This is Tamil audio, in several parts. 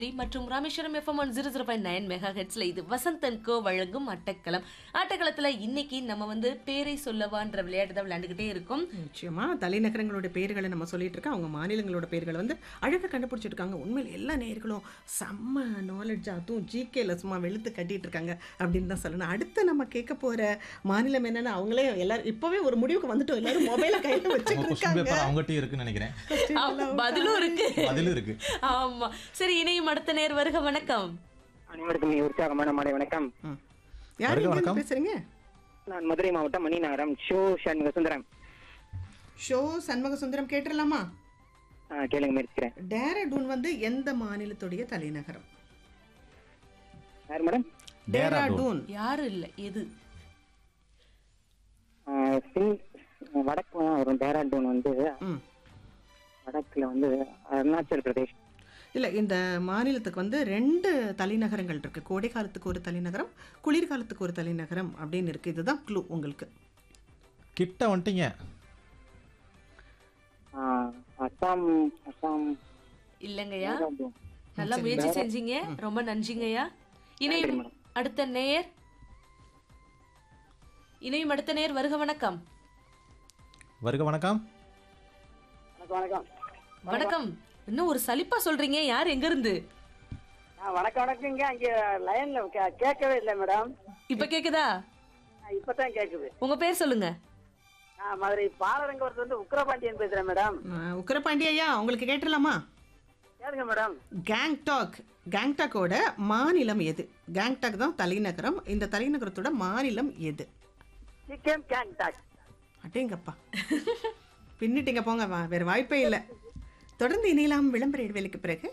மற்றும் Rameswaram FM one zero zero point nine mega ஹெட்ஸ்ல இது வசந்தன் கோ வழங்கும் அட்டக்களம் அட்டக்களத்துல இன்னைக்கு நம்ம வந்து பேரை சொல்லவான்ற விளையாட்டு தான் விளையாண்டுக்கிட்டே இருக்கோம் நிச்சயமா தலைநகரங்களோட பேர்களை நம்ம சொல்லிட்டு இருக்கோம் அவங்க மாநிலங்களோட பேர்களை வந்து அழகாக கண்டுபிடிச்சிருக்காங்க உண்மையில் எல்லா நேயர்களும் செம்ம நாலேஜ் அதுவும் ஜிகேல சும்மா வெளுத்து கட்டிட்டு இருக்காங்க அப்படின்னு தான் சொல்லணும் அடுத்து நம்ம கேட்க போற மாநிலம் என்னன்னு அவங்களே எல்லாரும் இப்பவே ஒரு முடிவுக்கு வந்துட்டோம் எல்லாரும் மொபைலை கையில உங்க வச்சுட்டு கொஸ்டின் இருக்காங்க பேப்பர் அவங்ககிட்டயும் இருக்குன்னு நினைக்கிறேன் ஆ, பதிலும் இருக்கு பதிலும் இருக்கு ஆமா சரி இணையும் அடுத்த நேர் வருக வணக்கம் அனைவருக்கும் மிக உற்சாகமான மாலை வணக்கம் ம். யார் வருக இங்க வணக்கம். இருந்து பேசுறீங்க நான் மதுரை மாவட்டம் மணிநகரம் ஷோ சண்முக சுந்தரம் ஷோ சண்முக சுந்தரம் கேட்டுடலாமா ஆ, கேளுங்க முயற்சிக்கிறேன் டேராடூன் வந்து எந்த மாநிலத்துடைய தலைநகரம் யார் மேடம் டேராடூன் யாரும் இல்ல எது ஆ, சிங் வடக்கு தான் வரும் டேராடூன் வந்து ம் வடக்குல வந்து அருணாச்சல் பிரதேஷ் இல்லை இந்த மாநிலத்துக்கு வந்து ரெண்டு தலைநகரங்கள் இருக்கு கோடை காலத்துக்கு ஒரு தலைநகரம் குளிர்காலத்துக்கு ஒரு தலைநகரம் அப்படின்னு இருக்கு இதுதான் க்ளூ உங்களுக்கு கிட்ட வந்துட்டீங்க ஆ, அசாம் அசாம் இல்லங்கய்யா டேராடூன். நல்லா முயற்சி செஞ்சீங்க ரொம்ப நன்றிங்கய்யா இணையும் அடுத்த நேர் இணையும் அடுத்த நேர் வருக வணக்கம் வருக வணக்கம் வணக்கம் வணக்கம் வணக்கம் இன்னும் ஒரு சலிப்பா சொல்றீங்க யார் எங்க இருந்து ஆ, வணக்கம் வணக்கங்க அங்க லைன்ல கே- கேட்கவே இல்லை மேடம் இப்ப கேக்குதா ஆ, இப்பதான் கேக்குது உங்க பேர் சொல்லுங்க ஆ, மதுரை பாலரங்கவரத்துல இருந்து உக்ரபாண்டியன் பேசுறேன் மேடம் அஹ், உக்கிரபாண்டி ஐயா உங்களுக்கு கேட்டுடலாமா கேளுங்க மேடம் கேங்டாக் கேங்டாக்கோட மாநிலம் எது கேங்டாக் தான் தலைநகரம் இந்த தலைநகரத்தோட மாநிலம் எது சிக்கன் கேங்டாக் அடேங்கப்பா பின்னிட்டீங்க போங்க வா வேற வாய்ப்பே இல்லை தொடர்ந்து இணையலாம் விளம்பர இடைவேளைக்கு பிறகு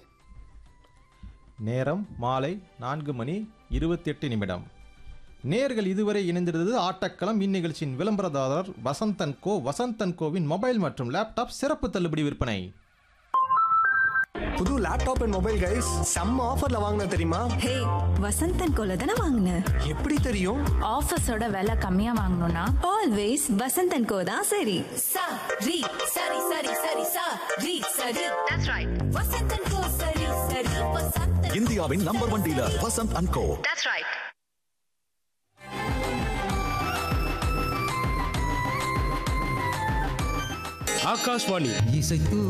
நேரம் மாலை நான்கு மணி இருபத்தி எட்டு நிமிடம் நேர்கள் இதுவரை இணைந்திருந்தது ஆட்டக்களம் இந்நிகழ்ச்சியின் விளம்பரதாரர் வசந்தன் கோ வசந்தன் கோவின் மொபைல் மற்றும் லேப்டாப் சிறப்பு தள்ளுபடி விற்பனை புது லேப்டாப் அண்ட் மொபைல் கைஸ் செம்ம ஆஃபர்ல வாங்கின தெரியுமா ஹே வசந்தன் கோல தானே வாங்கின எப்படி தெரியும் ஆஃபீஸோட விலை கம்மியா வாங்கணும்னா ஆல்வேஸ் வசந்தன் கோ தான் சரி sa ri sari sari sari sa ri sari that's right vasantan ko sari sari vasantan இந்தியாவின் number one dealer Vasanth and Co that's right Akashvani இசைத்து